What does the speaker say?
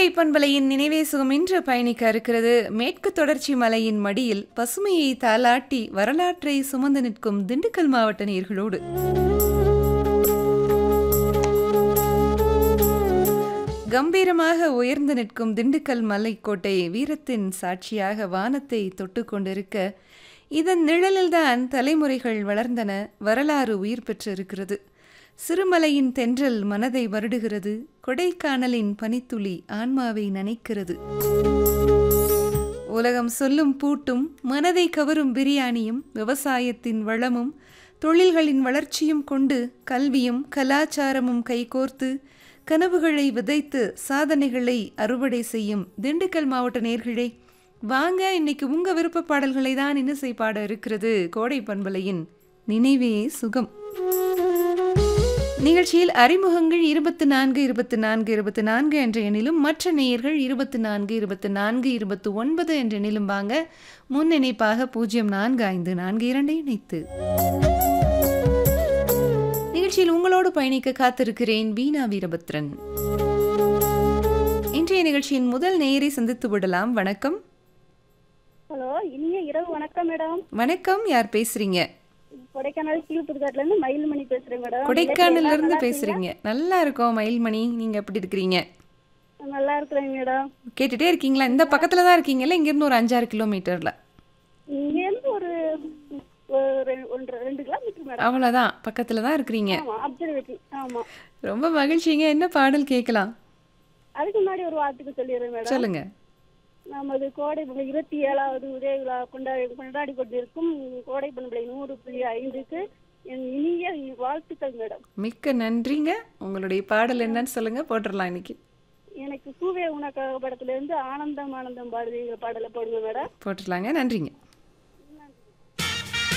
கோடை பண்பலையின் நினைவே சுகம் இன்று பயணிக்க இருக்கிறது மேற்கு தொடர்ச்சி மலையின் மடியில் பசுமையை தாலாட்டி வரலாற்றை சுமந்து நிற்கும் திண்டுக்கல் மாவட்ட நேர்களோடு கம்பீரமாக உயர்ந்து நிற்கும் திண்டுக்கல் மலைக்கோட்டை வீரத்தின் சாட்சியாக வானத்தை தொட்டு கொண்டிருக்க இதன் நிழலில்தான் தலைமுறைகள் வளர்ந்தன வரலாறு உயிர் பெற்றிருக்கிறது சிறுமலையின் தென்றல் மனதை வருடுகிறது கொடைக்கானலின் பனித்துளி ஆன்மாவை நனைக்கிறது உலகம் சொல்லும் பூட்டும் மனதை கவரும் பிரியாணியும் விவசாயத்தின் வளமும் தொழில்களின் வளர்ச்சியும் கொண்டு கல்வியும் கலாச்சாரமும் கைகோர்த்து கனவுகளை விதைத்து சாதனைகளை அறுவடை செய்யும் திண்டுக்கல் மாவட்ட நேர்களே வாங்க இன்னைக்கு உங்க விருப்ப பாடல்களை தான் இன்னிசை பாட இருக்கிறது கோடை பண்பலையின் நினைவே சுகம் நிகழ்ச்சியில் அறிமுகங்கள் இருபத்தி நான்கு இருபத்தி நான்கு இருபத்தி நான்கு என்ற எண்ணிலும் மற்ற நேயர்கள் இருபத்தி நான்கு இருபத்தி நான்கு இருபத்தி ஒன்பது என்ற எண்ணிலும் வாங்க முன் இணைப்பாக பூஜ்ஜியம் நான்கு ஐந்து நான்கு இரண்டை இணைத்து நிகழ்ச்சியில் உங்களோடு பயணிக்க காத்திருக்கிறேன் வீணா வீரபத்ரன் இன்றைய நிகழ்ச்சியின் முதல் நேயரை சந்தித்து விடலாம் வணக்கம் ஹலோ இனிய இரவு வணக்கம் மேடம் வணக்கம் யார் பேசுறீங்க கொடைக்கானல் கீழ்புதுக்காட்டுல இருந்து மயில்மணி பேசுறேன் மேடம் கொடைக்கானல்ல இருந்து பேசுறீங்க நல்லா இருக்கோம் மயில்மணி நீங்க எப்படி இருக்கிறீங்க நல்லா இருக்கிறேன் மேடம் கேட்டுட்டே இருக்கீங்களா இந்த பக்கத்துல தான் இருக்கீங்கல்ல இங்க இருந்து ஒரு அஞ்சாறு கிலோமீட்டர்ல இங்க இருந்து ஒரு ஒரு ரெ- ஒன்றரை ரெண்டு கிலோமீட்டர் மேடம் அவ்வளவுதான் பக்கத்துல தான் இருக்கிறீங்க ஆமா அப்சர்வேட்டரி ஆமா ரொம்ப மகிழ்ச்சிங்க என்ன பாடல் கேட்கலாம் அதுக்கு முன்னாடி ஒரு வார்த்தைக்கு சொல்லிடுறேன் மேடம் சொல்லுங்க நமது கோடை பண்பலை இருபத்தி ஏழாவது உதய விழா கொண்டாடி கொண்டாடி கொண்டிருக்கும் கோடை பண்பலை நூறு புள்ளி ஐந்துக்கு என் இனிய வாழ்த்துக்கள் மேடம் மிக்க நன்றிங்க உங்களுடைய பாடல் என்னன்னு சொல்லுங்க போட்டுடலாம் இன்னைக்கு எனக்கு சூவே உனக்காக படத்துல இருந்து ஆனந்தம் ஆனந்தம் பாடுதிங்கிற பாடலை போடுங்க மேடம் போட்டுடலாங்க நன்றிங்க